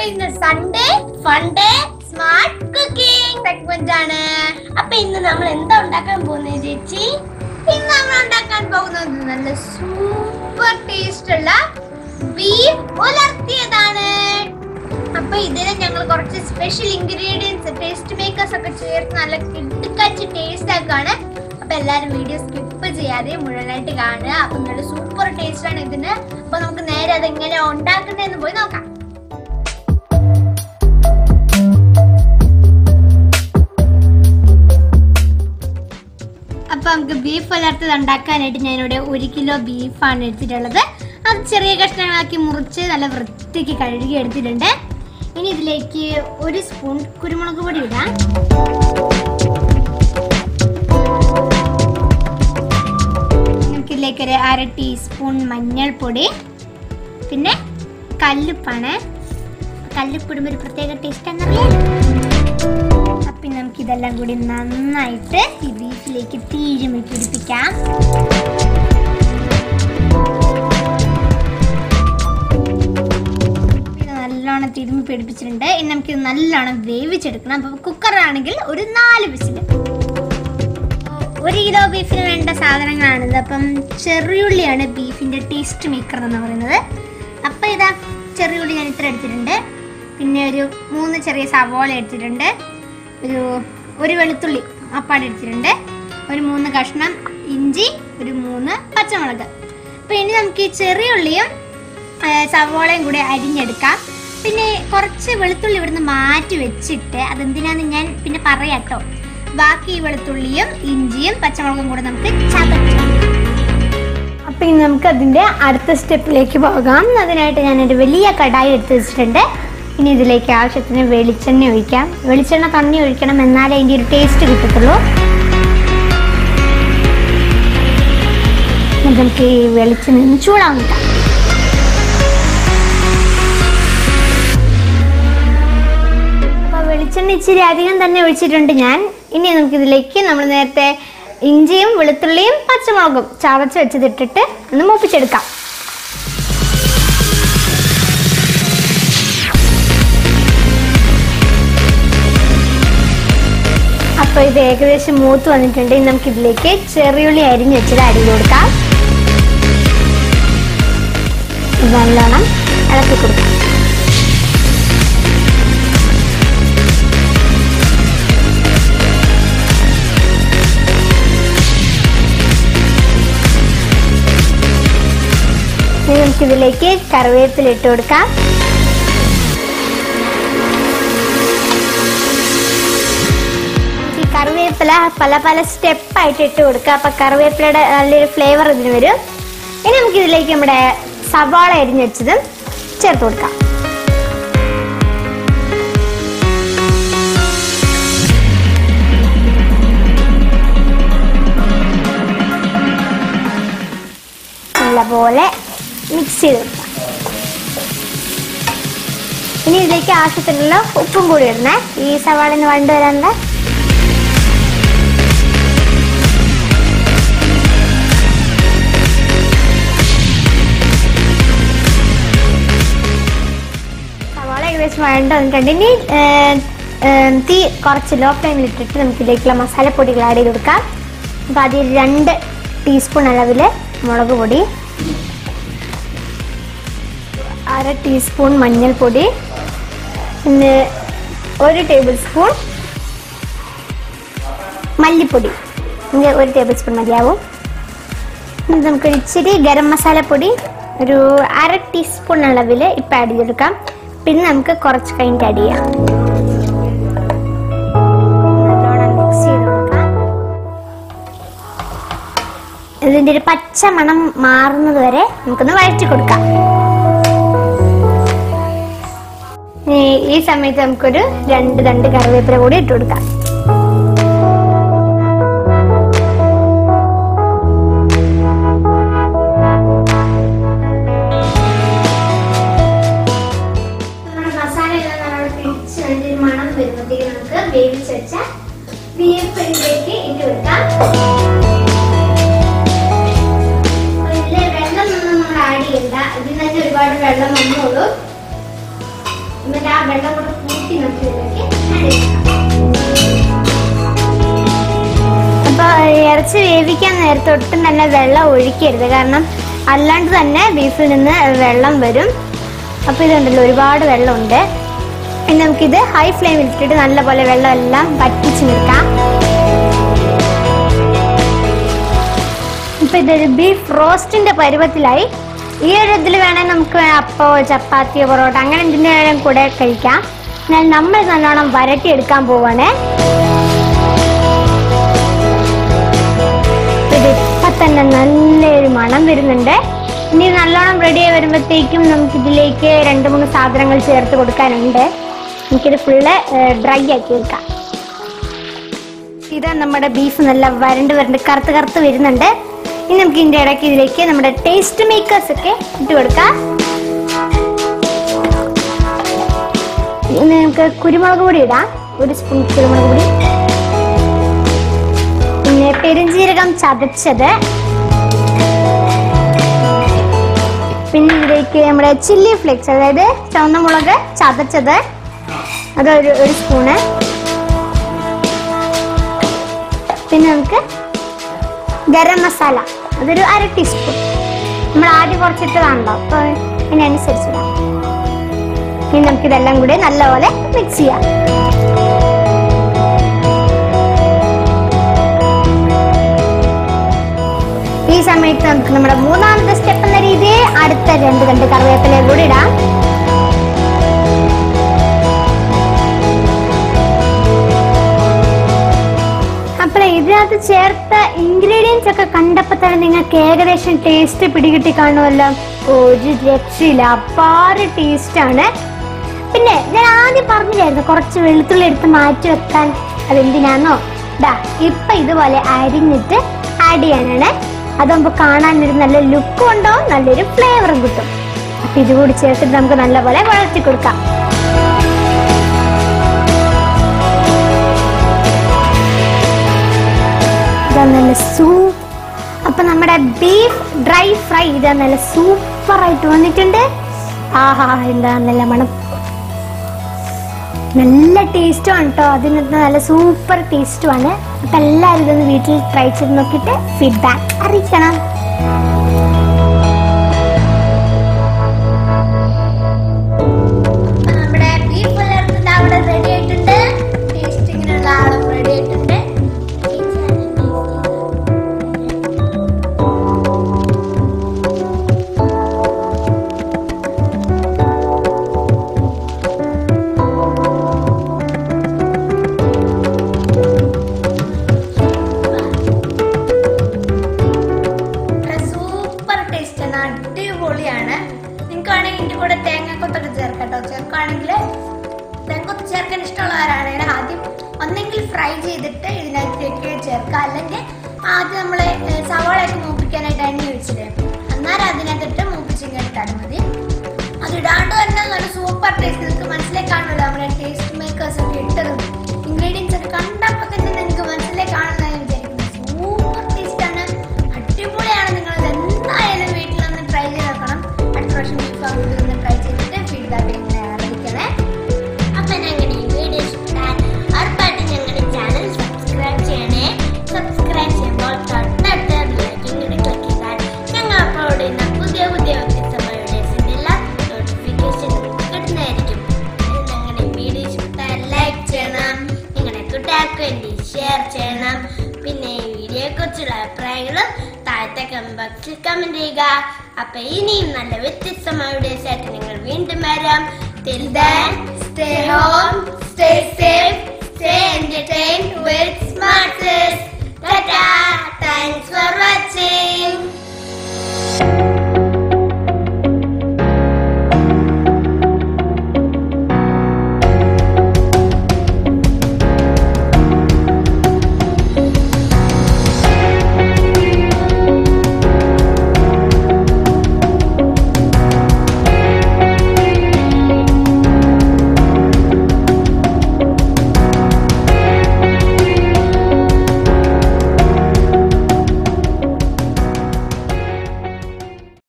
ഇന്ന് Sunday funday smart cooking segment ആണ് അപ്പൊ ഇന്ന് നമ്മൾ എന്താ ഉണ്ടാക്കാൻ പോകുന്നത് ചേച്ചി ഇന്ന് നമ്മൾ ഉണ്ടാക്കാൻ പോകുന്നത് നല്ല സൂപ്പർ ടേസ്റ്റ് ഉള്ള ബീഫ് ഉലർത്തിയതാണ് അപ്പൊ ഇതിന് ഞങ്ങൾ കുറച്ച് സ്പെഷ്യൽ ഇൻഗ്രീഡിയൻസ് ടേസ്റ്റ് മേക്കേഴ്സ് ഒക്കെ ചേർത്ത് നല്ല കിടുക്കച്ച് ടേസ്റ്റ് ആക്കാണ് അപ്പൊ എല്ലാരും വീഡിയോ സ്കിപ്പ് ചെയ്യാതെ മുഴുവനായിട്ട് കാണുക അപ്പൊ നല്ല സൂപ്പർ ടേസ്റ്റ് ആണ് ഇതിന് അപ്പൊ നമുക്ക് നേരെ അത് എങ്ങനെ ഉണ്ടാക്കുന്നതെന്ന് പോയി നോക്കാം അപ്പൊ നമുക്ക് ബീഫ് പുലർത്തത് ഉണ്ടാക്കാനായിട്ട് ഞാനിവിടെ ഒരു കിലോ ബീഫാണ് എടുത്തിട്ടുള്ളത് അത് ചെറിയ കഷ്ണങ്ങളാക്കി മുറിച്ച് നല്ല വൃത്തിക്ക് കഴുകി എടുത്തിട്ടുണ്ട് ഇനി ഇതിലേക്ക് ഒരു സ്പൂൺ കുരുമുളക് പൊടി ഇടാം നമുക്ക് ഇതിലേക്ക് ഒരു അര ടീസ്പൂൺ മഞ്ഞൾപ്പൊടി പിന്നെ കല്ലുപ്പാണ് കല്ലുപ്പിടുമ്പോൾ ഒരു പ്രത്യേക ടേസ്റ്റ് എന്നറിയാം അപ്പം നമുക്ക് ഇതെല്ലാം കൂടി നന്നായിട്ട് ഈ ബീഫിലേക്ക് തീരുമി പിടിപ്പിക്കാം ഇത് നല്ലോണം തിരുമ്മി പിടിപ്പിച്ചിട്ടുണ്ട് ഇനി നമുക്കിത് നല്ലോണം വേവിച്ചെടുക്കണം അപ്പം കുക്കറാണെങ്കിൽ ഒരു നാല് വിസിൽ ഒരു കിലോ ബീഫിന് വേണ്ട സാധനങ്ങളാണിത് അപ്പം ചെറിയുള്ളിയാണ് ബീഫിൻ്റെ ടേസ്റ്റ് മേക്കർ എന്ന് പറയുന്നത് അപ്പം ഇതാ ചെറിയുള്ളി ഞാൻ ഇത്ര എടുത്തിട്ടുണ്ട് പിന്നെ ഒരു മൂന്ന് ചെറിയ സവോള എടുത്തിട്ടുണ്ട് ഒരു ഒരു വെളുത്തുള്ളി അപ്പാട് എടുത്തിട്ടുണ്ട് ഒരു മൂന്ന് കഷ്ണം ഇഞ്ചി ഒരു മൂന്ന് പച്ചമുളക് അപ്പം ഇനി നമുക്ക് ഈ ചെറിയ ഉള്ളിയും ആ, സവോളയും കൂടി അരിഞ്ഞെടുക്കാം പിന്നെ കുറച്ച് വെളുത്തുള്ളി ഇവിടുന്ന് മാറ്റി വെച്ചിട്ട് അതെന്തിനാന്ന് ഞാൻ പിന്നെ പറയാം കേട്ടോ ബാക്കി ഈ വെളുത്തുള്ളിയും ഇഞ്ചിയും പച്ചമുളകും കൂടെ നമുക്ക് ചതക്കാം അപ്പം ഇനി നമുക്ക് അതിൻ്റെ അടുത്ത സ്റ്റെപ്പിലേക്ക് പോകാം അതിനായിട്ട് ഞാനൊരു വലിയ കടായി എടുത്ത് വെച്ചിട്ടുണ്ട് ഇനി ഇതിലേക്ക് ആവശ്യത്തിന് വെളിച്ചെണ്ണ ഒഴിക്കാം വെളിച്ചെണ്ണ കണ്ണി ഒഴിക്കണം എന്നാലേ അതിൻ്റെ ഒരു ടേസ്റ്റ് കിട്ടത്തുള്ളൂ ഇനി നമുക്ക് ഈ വെളിച്ചെണ്ണ ചൂടാൻ കിട്ടാം അപ്പോൾ വെളിച്ചെണ്ണ ഇച്ചിരി അധികം തന്നെ ഒഴിച്ചിട്ടുണ്ട് ഞാൻ ഇനി നമുക്കിതിലേക്ക് നമ്മൾ നേരത്തെ ഇഞ്ചിയും വെളുത്തുള്ളിയും പച്ചമുളകും ചതച്ച് വെച്ചതിട്ടിട്ട് ഒന്ന് മൂപ്പിച്ചെടുക്കാം അപ്പോൾ ഇത് ഏകദേശം മൂത്ത് വന്നിട്ടുണ്ട് ഇനി നമുക്കിതിലേക്ക് ചെറിയുള്ളി അരിഞ്ഞ് വെച്ചത് അരി കൊടുക്കാം ഇത് നല്ലോണം ഇളക്കി കൊടുക്കാം ഇനി നമുക്കിതിലേക്ക് കറിവേപ്പില ഇട്ട് കൊടുക്കാം ഈ കറിവേപ്പില പല പല സ്റ്റെപ്പായിട്ട് ഇട്ട് കൊടുക്കുക അപ്പൊ കറിവേപ്പിലയുടെ നല്ലൊരു ഫ്ലേവർ ഇതിന് വരും ഇനി നമുക്ക് ഇതിലേക്ക് നമ്മുടെ സവാള അരിഞ്ഞ് വെച്ചതും ചേർത്ത് കൊടുക്കാം നല്ലപോലെ മിക്സ് ചെയ്ത് കൊടുക്കാം ഇനി ഇതിലേക്ക് ആവശ്യത്തിനുള്ള ഉപ്പും കൂടി ഇടണേ ഈ സവാളിന് വണ്ട് വരാനുള്ള സവാള ഏകദേശം വഴണ്ട് വന്നിട്ടുണ്ട് ഇനി ഏർ, ഏർ, തീ കുറച്ച് ലോ ഫ്ലെയിമിൽ ഇട്ടിട്ട് നമുക്ക് ഇതിലേക്കുള്ള മസാലപ്പൊടികൾ ആഡ് ചെയ്ത് കൊടുക്കാം അപ്പോൾ അതിൽ രണ്ട് ടീസ്പൂൺ അളവിൽ മുളക് പൊടി അര ടീസ്പൂൺ മഞ്ഞൾപ്പൊടി പിന്നെ ഒരു ടേബിൾ സ്പൂൺ മല്ലിപ്പൊടി ഇത് ഒരു ടേബിൾ സ്പൂൺ മതിയാവും ഇനി നമുക്ക് ഇച്ചിരി ഗരം മസാലപ്പൊടി ഒരു അര ടീസ്പൂൺ അളവിൽ ഇപ്പം ആഡ് ചെയ്തെടുക്കാം പിന്നെ നമുക്ക് കുറച്ച് കഴിഞ്ഞിട്ട് ആഡ് ചെയ്യാം നല്ലോണം മിക്സ് ചെയ്ത് കൊടുക്കാം ഇതിൻ്റെ ഒരു പച്ച മണം മാറുന്നത് വരെ നമുക്കൊന്ന് വഴറ്റി കൊടുക്കാം ഇനി ഈ സമയത്ത് നമുക്കൊരു രണ്ട് രണ്ട് കറിവേപ്പില കൂടി ഇട്ട് കൊടുക്കാം നമ്മുടെ മസാല എല്ലാം നമ്മൾ പിടിച്ച് അതിന്റെ ഒരു മണം വരുമ്പോഴത്തേക്ക് നമുക്ക് വേവിച്ച് വെച്ച ബീഫ് ഇതിലേക്ക് ഇട്ട് കൊടുക്കാം അപ്പൊ ഇതിലെ വെള്ളം ഒന്നും നമ്മൾ ആഡ് ചെയ്യണ്ട ഇതിൽ തന്നെ ഒരുപാട് വെള്ളം വന്നോളൂ എന്നിട്ട് ആ വെള്ളം കൂടെ കൂട്ടി നമുക്ക് ഇതിലേക്ക് add ചെയ്യാം. അപ്പൊ ഇറച്ചി വേവിക്കാൻ നേരത്തെ ഒട്ടും തന്നെ വെള്ളം ഒഴിക്കരുത് കാരണം അല്ലാണ്ട് തന്നെ ബീഫിൽ നിന്ന് വെള്ളം വരും അപ്പൊ ഇതുണ്ടല്ലോ ഒരുപാട് വെള്ളമുണ്ട് ഇനി നമുക്കിത് ഹൈ ഫ്ലെയിമിൽ ഇട്ടിട്ട് നല്ലപോലെ വെള്ളം എല്ലാം വറ്റിച്ച് നിൽക്കാം ഇപ്പൊ ഇതൊരു ബീഫ് റോസ്റ്റിന്റെ പരുവത്തിലായി ഈ ഒരു ഇതിൽ വേണേൽ നമുക്ക് അപ്പോ ചപ്പാത്തിയോ പൊറോട്ട അങ്ങനെ എന്തിനും കൂടെ കഴിക്കാം എന്നാൽ നമ്മൾ നല്ലോണം വരട്ടിയെടുക്കാൻ പോവാണേ ഇത് ഇപ്പൊ തന്നെ നല്ലൊരു മണം വരുന്നുണ്ട് ഇനി നല്ലോണം റെഡി ആയി വരുമ്പോഴത്തേക്കും നമുക്ക് ഇതിലേക്ക് രണ്ട് മൂന്ന് സാധനങ്ങൾ ചേർത്ത് കൊടുക്കാനുണ്ട് നമുക്കിത് ഫുള്ള് ഡ്രൈ ആക്കി വെക്കാം ഇത് നമ്മുടെ ബീഫ് നല്ല വരണ്ട് വരണ്ട് കറുത്ത് കറുത്ത് വരുന്നുണ്ട് ഇനി നമുക്ക് ഇതിന്റെ ഇടയ്ക്ക് ഇതിലേക്ക് നമ്മുടെ ടേസ്റ്റ് മേക്കേഴ്സ് ഒക്കെ ഇട്ട് കൊടുക്കാം ഇനി നമുക്ക് കുരുമുളക് പൊടി ഇടാം ഒരു സ്പൂൺ കുരുമുളക് പൊടി പിന്നെ പെരുംജീരകം ചതച്ചത് പിന്നെ ഇതിലേക്ക് നമ്മുടെ ചില്ലി ഫ്ലേക്സ് അതായത് ചുവന്ന മുളക് ചതച്ചത് അതൊരു ഒരു സ്പൂണ് പിന്നെ നമുക്ക് ഗരം മസാല അതൊരു അര ടീസ്പൂൺ നമ്മൾ ആദ്യം കുറച്ചിട്ടതാണല്ലോ അപ്പോൾ അതിനനുസരിച്ചിടാം ഇനി നമുക്കിതെല്ലാം കൂടി നല്ലപോലെ മിക്സ് ചെയ്യാം ഈ സമയത്ത് നമുക്ക് നമ്മുടെ മൂന്നാമത്തെ സ്റ്റെപ്പ് എന്ന രീതിയിൽ അടുത്ത രണ്ട് കണ്ട് കറിവേപ്പില കൂടി ഇടാം അപ്പോൾ ഇതിനകത്ത് ചേർത്ത ഇൻഗ്രീഡിയൻസ് ഒക്കെ കണ്ടപ്പോൾ തന്നെ നിങ്ങൾക്ക് ഏകദേശം ടേസ്റ്റ് പിടികിട്ടി കാണുമല്ലോ ഒരു രക്ഷയില്ല അപ്പാറ് ടേസ്റ്റ് ആണ് പിന്നെ ഞാൻ ആദ്യം പറഞ്ഞില്ലായിരുന്നു കുറച്ച് വെളുത്തുള്ളി എടുത്ത് മാറ്റി വെക്കാൻ അതെന്തിനാന്നോ ദാ ഇപ്പൊ ഇതുപോലെ അരിഞ്ഞിട്ട് ആഡ് ചെയ്യാനാണ് അതാകുമ്പോൾ കാണാൻ ഒരു നല്ല ലുക്കും ഉണ്ടാവും നല്ലൊരു ഫ്ലേവറും കിട്ടും അപ്പൊ ഇതുകൂടി ചേർത്തിട്ട് നമുക്ക് നല്ലപോലെ വളർത്തി കൊടുക്കാം ഇതാ നല്ല സൂപ്പ് അപ്പൊ നമ്മുടെ ബീഫ് ഡ്രൈ ഫ്രൈ ഇതാ നല്ല സൂപ്പർ ആയിട്ട് വന്നിട്ടുണ്ട് ആഹാ എന്താ നല്ല മണം നല്ല ടേസ്റ്റുമാണ് കേട്ടോ അതിനകത്ത് നല്ല സൂപ്പർ ടേസ്റ്റുമാണ് അപ്പൊ എല്ലാവരും ഇതൊന്ന് വീട്ടിൽ ട്രൈ ചെയ്ത് നോക്കിയിട്ട് ഫീഡ്ബാക്ക് അറിയിക്കണം നമ്മുടെ ബീഫ് പുലർത്തുന്ന അവിടെ റെഡി ആയിട്ടുണ്ട് ടേസ്റ്റിങ്ങിനുള്ള ആളും റെഡി ആയിട്ടുണ്ട് സൂപ്പർ ടേസ്റ്റ് ആണ് അടിപൊളിയാണ് നിങ്ങൾക്ക് വേണമെങ്കിൽ ഇതിന്റെ കൂടെ തേങ്ങാക്കൊത്തൊക്കെ ചേർക്കാം കേട്ടോ ചേർക്കുകയാണെങ്കിൽ തേങ്ങക്കൊത്ത് ചേർക്കാൻ ഇഷ്ടമുള്ളവരാണെങ്കിൽ ആദ്യം ഒന്നെങ്കിൽ ഫ്രൈ ചെയ്തിട്ട് ഇതിനകത്തേക്ക് ചേർക്കുക അല്ലെങ്കിൽ ആദ്യം നമ്മൾ സവാളയൊക്കെ മൂപ്പിക്കാനായിട്ട് എണ്ണ ഒഴിച്ചില്ലേ അന്നേരം അതിനകത്തിട്ട് മൂപ്പിച്ചിങ്ങനെ ഇട്ടാൽ മതി അത് ഇടാണ്ട് തന്നെ നല്ല സൂപ്പർ ടേസ്റ്റ് നിങ്ങൾക്ക് മനസ്സിലായി കാണുമല്ലോ നമ്മുടെ ടേസ്റ്റ് മേക്കേഴ്സ് ഒക്കെ ഇട്ടതും ഇൻഗ്രീഡിയൻസ് ഒക്കെ കണ്ടപ്പോൾ തന്നെ നിങ്ങൾക്ക് മനസ്സിലായി കാണുന്നതായി വിചാരിക്കുന്നു സൂപ്പർ ടേസ്റ്റ് ആണ് അടിപൊളിയാണ് നിങ്ങൾ ഇത് എന്തായാലും വീട്ടിൽ ഒന്ന് ട്രൈ ചെയ്ത് നോക്കണം അടുത്ത പ്രാവശ്യം ബീഫ് വീട്ടിൽ നിന്ന് ട്രൈ ചെയ്തിട്ട് ഫീഡ്ബാക്ക് എങ്ങനെ അറിയിക്കണേ അപ്പൊ ഞങ്ങളുടെ ഈ വീഡിയോ ഇഷ്ടപ്പെട്ടാൽ ഉറപ്പായിട്ടും ഞങ്ങളുടെ ചാനൽ സബ്സ്ക്രൈബ് ചെയ്യണേ സബ്സ്ക്രൈബ് ചെയ്യുമ്പോൾ തൊട്ടടുത്ത ബെല്ലൈക്കൻ കൂടി ക്ലിക്ക് ചെയ്താൽ ഞങ്ങൾ അപ്ലോഡ് ചെയ്യുന്ന പുതിയ പുതിയ വ്യത്യസ്തമായ വീഡിയോസിന്റെ എല്ലാ നോട്ടിഫിക്കേഷനും കിട്ടുന്നതായിരിക്കും പിന്നെ ഞങ്ങളുടെ വീഡിയോ ഇഷ്ടപ്പെട്ടാൽ ലൈക്ക് ചെയ്യണം നിങ്ങളുടെ കൂട്ടുകാർക്ക് വേണ്ടി ഷെയർ ചെയ്യണം പിന്നെ ഈ വീഡിയോയെ കുറിച്ചുള്ള അഭിപ്രായങ്ങളും താഴത്തെ കമന്റ് ബോക്സിൽ കമന്റ് ചെയ്യുക അപ്പൊ ഇനിയും നല്ല വ്യത്യസ്തമായ വീഡിയോസ് ആയിട്ട് നിങ്ങൾ വീണ്ടും വരാം Till then, stay home, stay safe, stay entertained with Smartest. Ta-ta! Thanks for watching.